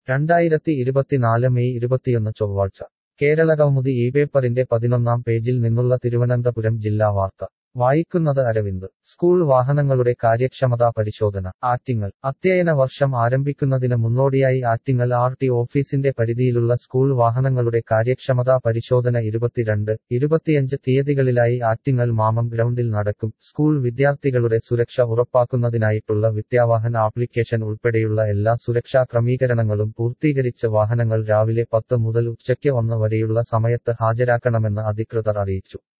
രണ്ടായിരത്തി ഇരുപത്തിനാല് മെയ് ഇരുപത്തിയൊന്ന് ചൊവ്വാഴ്ച കേരളകൗമുദി ഈ പേപ്പറിന്റെ പതിനൊന്നാം പേജിൽ നിന്നുള്ള തിരുവനന്തപുരം ജില്ലാ വാർത്ത വായിക്കുന്നത് അരവിന്ദ് സ്കൂൾ വാഹനങ്ങളുടെ കാര്യക്ഷമതാ പരിശോധന ആറ്റിങ്ങൽ അധ്യയന വർഷം ആരംഭിക്കുന്നതിന് മുന്നോടിയായി ആറ്റിങ്ങൽ ആർ ടി ഓഫീസിന്റെ പരിധിയിലുള്ള സ്കൂൾ വാഹനങ്ങളുടെ കാര്യക്ഷമതാ പരിശോധന ഇരുപത്തിരണ്ട് ഇരുപത്തിയഞ്ച് തീയതികളിലായി ആറ്റിങ്ങൽ മാമം ഗ്രൗണ്ടിൽ നടക്കും സ്കൂൾ വിദ്യാർത്ഥികളുടെ സുരക്ഷ ഉറപ്പാക്കുന്നതിനായിട്ടുള്ള വിദ്യാവാഹൻ ആപ്ലിക്കേഷൻ ഉൾപ്പെടെയുള്ള എല്ലാ സുരക്ഷാ ക്രമീകരണങ്ങളും പൂർത്തീകരിച്ച് വാഹനങ്ങൾ രാവിലെ പത്ത് മുതൽ ഉച്ചയ്ക്ക് ഒന്ന് വരെയുള്ള സമയത്ത് ഹാജരാക്കണമെന്ന് അധികൃതർ അറിയിച്ചു